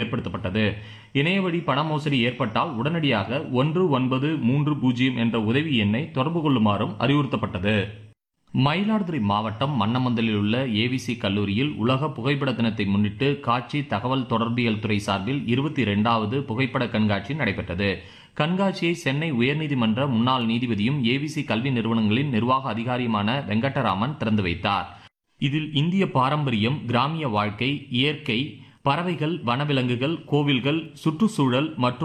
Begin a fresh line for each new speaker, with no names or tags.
ஏற்படுத்தப்பட்டது இணையவழி பண மோசடி ஏற்பட்டால் உடனடியாக ஒன்று ஒன்பது மூன்று பூஜ்ஜியம் என்ற உதவி எண்ணை தொடர்பு கொள்ளுமாறும் அறிவுறுத்தப்பட்டது மயிலாடுதுறை மாவட்டம் மன்னமந்தலில் உள்ள ஏவிசி கல்லூரியில் உலக புகைப்பட தினத்தை முன்னிட்டு காட்சி தகவல் தொடர்பியல் துறை சார்பில் இருபத்தி இரண்டாவது புகைப்பட கண்காட்சி நடைபெற்றது கண்காட்சியை சென்னை உயர்நீதிமன்ற முன்னாள் நீதிபதியும் ஏவிசி கல்வி நிறுவனங்களின் நிர்வாக அதிகாரியுமான வெங்கடராமன் திறந்து வைத்தார் இதில் இந்திய பாரம்பரியம் கிராமிய வாழ்க்கை இயற்கை பறவைகள் வனவிலங்குகள் கோவில்கள் சுற்றுச்சூழல் மற்றும்